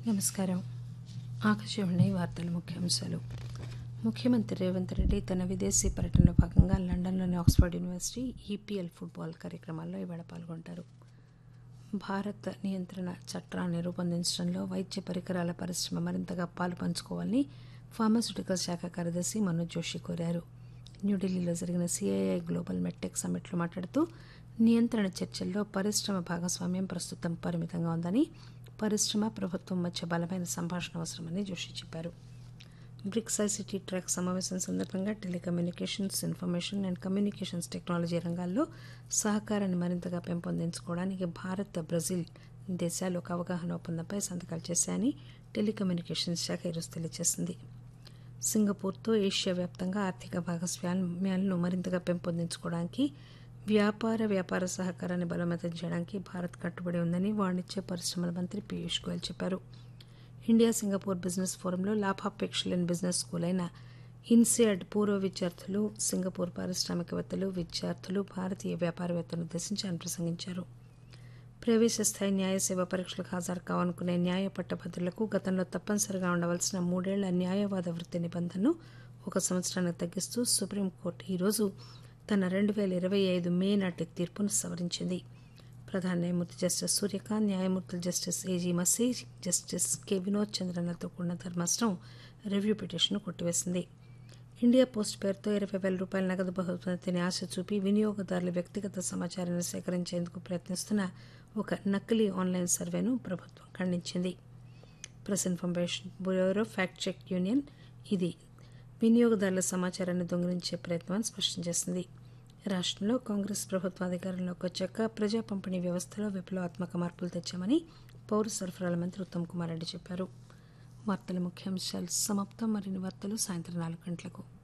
నమస్కారం ఆకాశవాణి వార్తల ముఖ్యాంశాలు ముఖ్యమంత్రి రేవంత్ రెడ్డి తన విదేశీ పర్యటనలో భాగంగా లండన్లోని ఆక్స్ఫర్డ్ యూనివర్సిటీ ఈపీఎల్ ఫుట్బాల్ కార్యక్రమాల్లో ఇవాళ పాల్గొంటారు భారత్ నియంత్రణ చట్టాన్ని రూపొందించడంలో వైద్య పరికరాల పరిశ్రమ మరింతగా పాలు పంచుకోవాలని ఫార్మాస్యూటికల్ శాఖ కార్యదర్శి మనోజ్ జోషి కోరారు న్యూఢిల్లీలో జరిగిన సిఐఐ గ్లోబల్ మెట్టెక్ సమ్మిట్లో మాట్లాడుతూ నియంత్రణ చర్చల్లో పరిశ్రమ భాగస్వామ్యం ప్రస్తుతం పరిమితంగా ఉందని పరిశ్రమ ప్రభుత్వం మధ్య బలమైన సంభాషణ అవసరమని జోషి చెప్పారు బ్రిక్స్ ఐసిటీ ట్రాక్ సమావేశం సందర్భంగా telecommunications information and communications technology రంగాల్లో సహకారాన్ని మరింతగా పెంపొందించుకోవడానికి భారత్ బ్రెజిల్ దేశాలు ఒక అవగాహన ఒప్పందంపై సంతకాలు చేశాయని టెలికమ్యూనికేషన్స్ శాఖ ఈరోజు తెలియజేసింది సింగపూర్తో ఏషియా వ్యాప్తంగా ఆర్థిక భాగస్వామ్యాలను మరింతగా పెంపొందించుకోవడానికి వ్యాపార వ్యాపార సహకారాన్ని బలోపేతం చేయడానికి భారత్ కట్టుబడి ఉందని వాణిజ్య పరిశ్రమల మంత్రి పీయూష్ గోయల్ చెప్పారు ఇండియా సింగపూర్ బిజినెస్ ఫోరంలో లాభాపేక్ష లేని బిజినెస్ స్కూల్ అయిన ఇన్సియాడ్ పూర్వ విద్యార్థులు సింగపూర్ పారిశ్రామికవేత్తలు విద్యార్థులు భారతీయ వ్యాపారవేత్తలను ఉద్దేశించి ఆయన ప్రసంగించారు ప్రవేశ స్థాయి న్యాయ సేవ పరీక్షలకు హాజరు కావాలనుకునే న్యాయ పట్టభద్రులకు గతంలో తప్పనిసరిగా ఉండవలసిన మూడేళ్ల న్యాయవాద వృత్తి నిబంధనను ఒక సంవత్సరానికి తగ్గిస్తూ సుప్రీంకోర్టు ఈరోజు తన రెండు వేల ఇరవై ఐదు మే నాటి తీర్పును సవరించింది ప్రధాన న్యాయమూర్తి జస్టిస్ సూర్యకాంత్ న్యాయమూర్తులు justice A G Masih justice K Vinod చంద్రన్లతో కూడిన ధర్మాసనం రివ్యూ పిటిషన్ను కొట్టివేసింది ఇండియా పోస్ట్ పేరుతో ఇరవై వేల రూపాయల నగదు బహుమతిని ఆశ చూపి వినియోగదారుల వ్యక్తిగత సమాచారాన్ని సేకరించేందుకు ప్రయత్నిస్తున్న ఒక నకిలీ ఆన్లైన్ సర్వేను ప్రభుత్వం ఖండించింది press information bureau fact check union ఇది వినియోగదారుల సమాచారాన్ని దొంగిలించే ప్రయత్నం అని స్పష్టం చేసింది రాష్ట్రంలో కాంగ్రెస్ ప్రభుత్వం అధికారంలోకి వచ్చాక ప్రజా పంపిణీ వ్యవస్థలో విప్లవాత్మక మార్పులు తెచ్చామని పౌర సరఫరాల మంత్రి ఉత్తమ్ కుమార్ రెడ్డి చెప్పారు వార్తల ముఖ్యాంశాలు సమాప్తం మరిన్ని వార్తలు సాయంత్రం నాలుగు గంటలకు